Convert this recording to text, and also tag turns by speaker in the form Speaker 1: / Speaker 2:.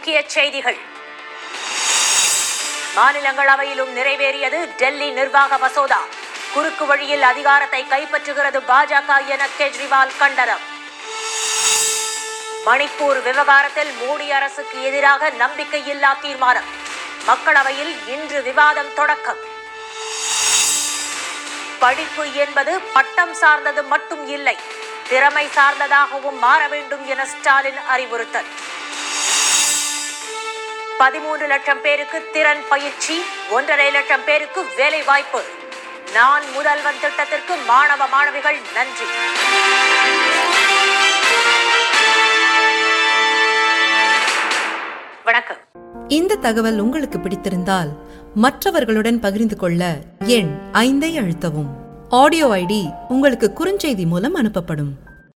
Speaker 1: முக்கிய செய்திகள் மாநிலங்களவையிலும் நிறைவேறியது டெல்லி நிர்வாக மசோதா குறுக்கு வழியில் அதிகாரத்தை கைப்பற்றுகிறது பாஜக என கெஜ்ரிவால் கண்டனம் மணிப்பூர் விவகாரத்தில் மோடி அரசுக்கு எதிராக நம்பிக்கையில்லா தீர்மானம் மக்களவையில் இன்று விவாதம் தொடக்கம் படிப்பு என்பது பட்டம் சார்ந்தது மட்டும் இல்லை திறமை சார்ந்ததாகவும் மாற வேண்டும் என ஸ்டாலின் அறிவுறுத்தல் பதிமூன்று லட்சம் பேருக்கு திறன் பயிற்சி ஒன்றரை லட்சம் பேருக்கு வேலை வாய்ப்பு நான் முதல்வன் திட்டத்திற்கு மாணவ மாணவிகள் நன்றி வணக்கம்
Speaker 2: இந்த தகவல் உங்களுக்கு பிடித்திருந்தால் மற்றவர்களுடன் பகிர்ந்து கொள்ள எண் ஐந்தை அழுத்தவும் ஆடியோ ஐடி உங்களுக்கு குறுஞ்செய்தி மூலம் அனுப்பப்படும்